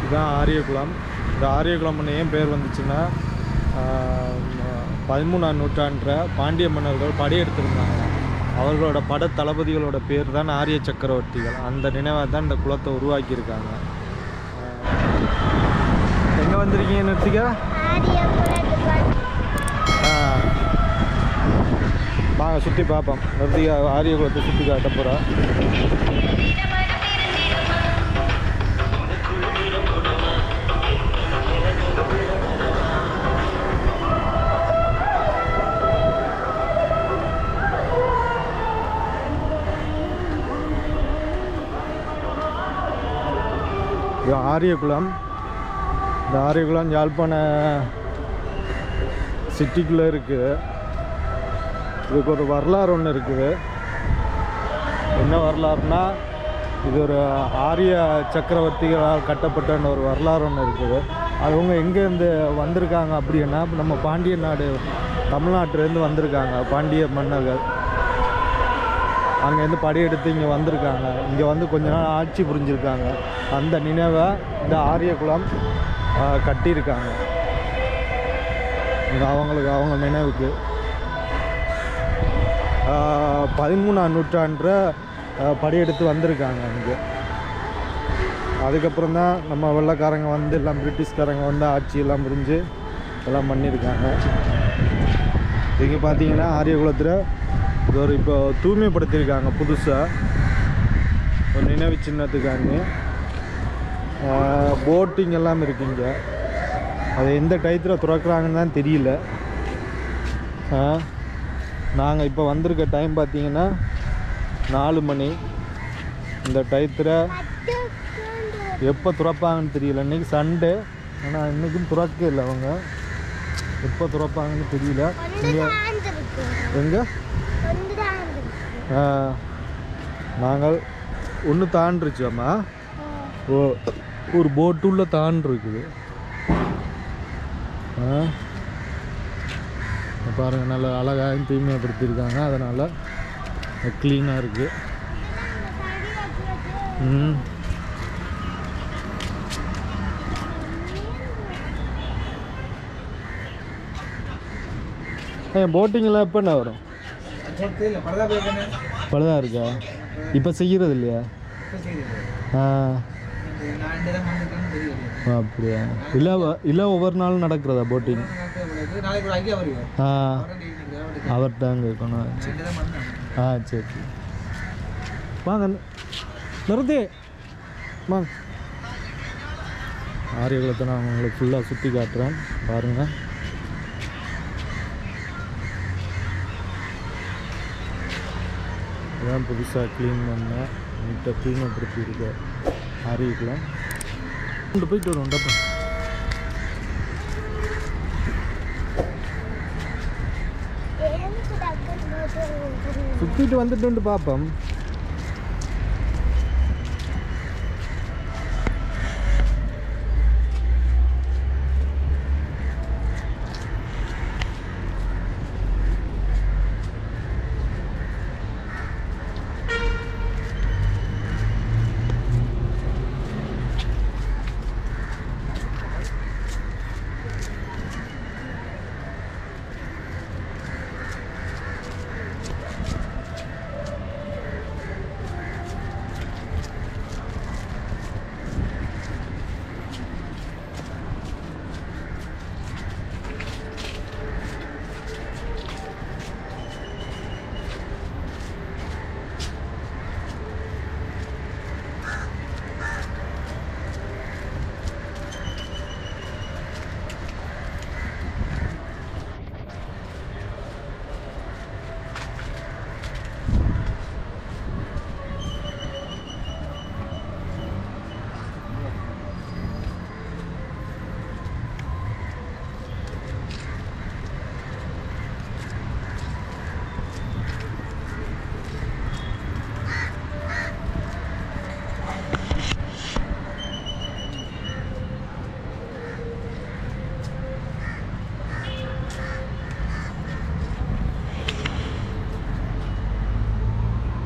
இதுதான் ஆரியகுளம் இந்த ஆரியகுளம்னு ஏன் பேர் வந்துச்சுன்னா ஆஹ், பதிமூணாம் நூற்றாண்டில் பாண்டிய மன்னர்கள் படையெடுத்திருந்தாங்க அவர்களோட பட தளபதிகளோட பேர் தான் ஆரிய சக்கரவர்த்திகள் அந்த நினைவாக தான் இந்த குளத்தை உருவாக்கியிருக்காங்க எங்கே வந்திருக்கீங்க நிறுத்திக்கா ஆ. வாங்க சுற்றி பார்ப்போம் நிறுத்திக்கா ஆரியகுளத்தை சுற்றி காட்ட போகிறோம் இது ஆரியகுளம் இந்த ஆரியகுளம் யாழ்ப்பாண சிட்டிக்குள்ளே இருக்குது இதுக்கு ஒரு வரலாறு ஒன்று இருக்குது என்ன வரலாறுனா இது ஒரு ஆரிய சக்கரவர்த்திகளால் கட்டப்பட்ட ஒரு வரலாறு ஒன்று இருக்குது அவங்க எங்கேருந்து வந்திருக்காங்க அப்படின்னா நம்ம பாண்டிய நாடு தமிழ்நாட்டிலேருந்து வந்திருக்காங்க பாண்டிய மன்னர்கள் அங்கேருந்து படையெடுத்து இங்கே வந்திருக்காங்க இங்கே வந்து கொஞ்ச நாள் ஆட்சி புரிஞ்சிருக்காங்க அந்த நினைவை இந்த ஆரியகுளம் ஆ, கட்டியிருக்காங்க இங்க அவங்களுக்கு அவங்க நினைவுக்கு ஆ, பதிமூணாம் நூற்றாண்டில் ஆ, படையெடுத்து வந்திருக்காங்க இங்கே அதுக்கப்புறம் தான் நம்ம வெள்ளைக்காரங்க வந்து எல்லாம் பிரிட்டிஷ்காரங்க வந்து ஆட்சி எல்லாம் புரிஞ்சு எல்லாம் பண்ணியிருக்காங்க இங்கே பார்த்தீங்கன்னா ஆரியகுளத்தில் இது ஒரு இப்போ தூய்மைப்படுத்தியிருக்காங்க புதுசாக ஒரு நினைவு சின்னத்துக்காண்டி போட்டிங் எல்லாம் இருக்குங்க அது எந்த டயத்தில் திறக்கிறாங்கன்னு தான் தெரியல நாங்கள் இப்போ வந்திருக்க டைம் பார்த்தீங்கன்னா நாலு மணி இந்த டயத்தில் எப்போ திறப்பாங்கன்னு தெரியல இன்றைக்கி சண்டே ஆனால் இன்றைக்கும் திறக்க இல்லை அவங்க எப்போ திறப்பாங்கன்னு தெரியல இங்கே எங்கே நாங்கள் ஒன்று தாண்டிருச்சோம்மா ஓ ஒரு போட்டுள்ள தாண்டு இருக்குது ஆ இங்க பாருங்க நல்ல அழகாக தூய்மைப்படுத்தியிருக்காங்க அதனால் க்ளீனாக இருக்குது ம் ஏன் போட்டிங்கெல்லாம் எப்போ என்ன வரும் பழுதாக இருக்கா இப்போ செய்கிறது இல்லையா ஆ ஓ, அப்படியா இல்லை வ- இல்லை ஒவ்வொரு நாளும் நடக்கிறதா போட்டிங் நாளைக்கு ஒரு ஐடியா வருங்க ஆ அவர்கிட்ட அங்கே இருக்கணும் சரி ஆ சரி சரி வாங்க நிறுத்தி வாங்க ஆரியகுளத்தை நான் உங்களுக்கு ஃபுல்லாக சுற்றி காட்டுறேன் பாருங்கள் இதான் புதுசாக க்ளீன் பண்ணேன் நீட்டாக தூய்மைப்படுத்தி இருக்க ஆரியகுளம் கொண்டு போயிட்டு வரும் டப்பா சுற்றிட்டு வந்துட்டு வந்து பார்ப்போம்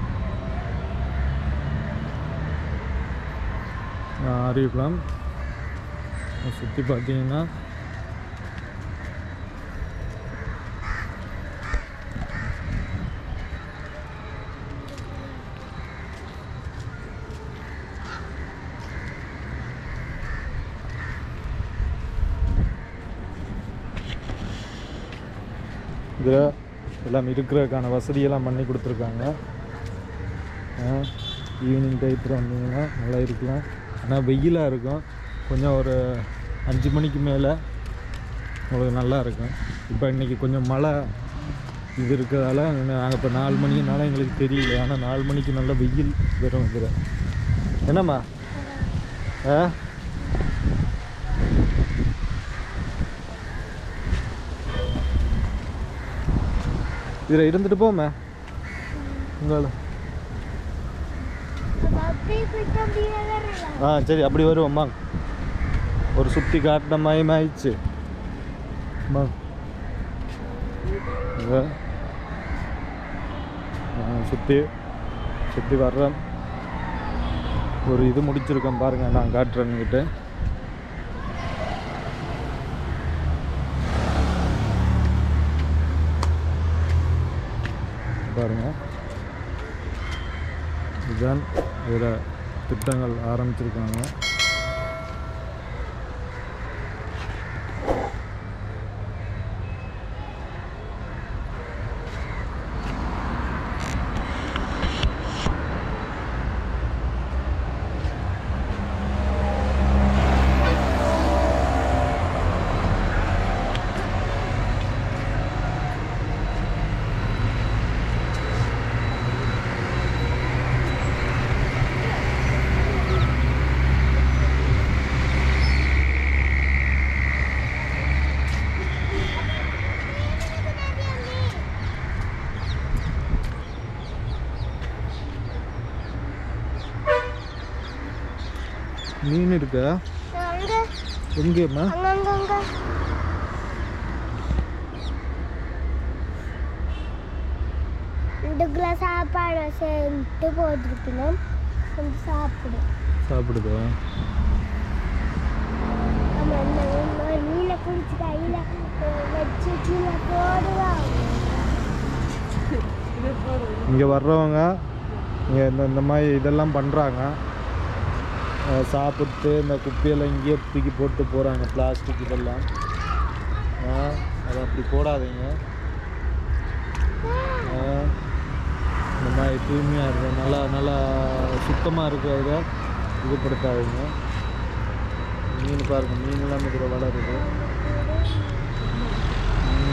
அறிவிக்கலாம் சுற்றி பார்த்தீங்கன்னா இதில் எல்லாம் இருக்கிறதுக்கான வசதியெல்லாம் பண்ணி கொடுத்துருக்காங்க ஈவினிங் டயத்தில் வந்தீங்கன்னா நல்லா இருக்கலாம் ஆனால் வெயிலாக இருக்கும் கொஞ்சம் ஒரு அஞ்சு மணிக்கு மேலே உங்களுக்கு நல்லா இருக்கும் இப்போ இன்றைக்கி கொஞ்சம் மழை இது இருக்கிறதால நாங்கள் இப்போ நாலு மணிக்குனால எங்களுக்கு தெரியல ஆனால் நாலு மணிக்கு நல்லா வெயில் வரும் இதில் என்னம்மா ஆ இதில் இருந்துட்டு போமே உங்களை அப்படியே போயிட்டு அப்படியே வரலாம் ஆ சரி அப்படி வருவோம்மா ஒரு சுற்றி காட்டின மயமாயிடுச்சு அம்மா. இத, ஆ, சுற்றி சுற்றி வர்றேன் ஒரு இது முடிச்சிருக்கேன் பாருங்க நான் காட்டுறேன்னுக்கிட்ட பாருங்க இதுதான் இதில் திட்டங்கள் ஆரம்பிச்சிருக்காங்க மீன் இருக்கா அங்க எங்கேம்மா அங்க அங்க அங்க இதுக்குள்ள சாப்பாடு சேர்த்து போட்டிருக்கணும் கொஞ்சம் சாப்பிடு சாப்பிடுதா நம்ம இந்த இன்னொரு மீனை குடிச்சு கையில் வச்சு கீழே போடுவோம் இங்கே வர்றவங்க இங்கே இந்த இந்த மாதிரி இதெல்லாம் பண்ணுறாங்க சாப்பிட்டு இந்த குப்பையெல்லாம் இங்கேயே தூக்கி போட்டு போகிறாங்க பிளாஸ்டிக் இதெல்லாம் ஆ, அதை அப்படி போடாதீங்க ஆ, இந்த மாதிரி தூய்மையாக இருக்கும் நல்லா நல்லா சுத்தமாக இருக்கிறத இதுபடுத்தாதீங்க மீன் பாருங்க மீன்லாம் இதில் வளருது ம்.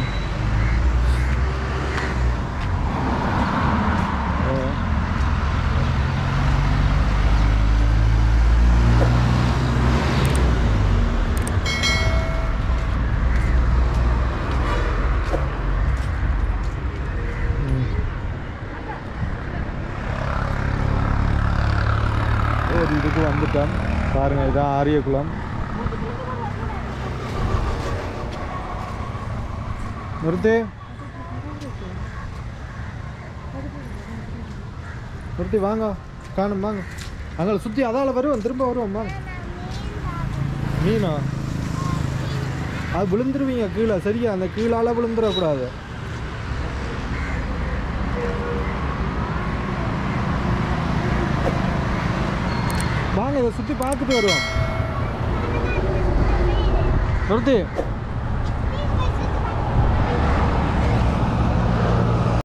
ஆ. ம். ஒரு இதுக்கு வந்துட்டோம் பாருங்க இதான் ஆரியகுளம் நிறுத்து நிறுத்தி வாங்க காணும் வாங்க அங்கே சுற்றி அதால் வருவோம் திரும்ப வருவோம் வாங்க மீனா அது விழுந்துருவீங்க கீழே சரியா அந்த கீழால விழுந்துடக்கூடாது வாங்க இதை சுற்றி பார்த்துட்டு வருவோம் நிறுத்தி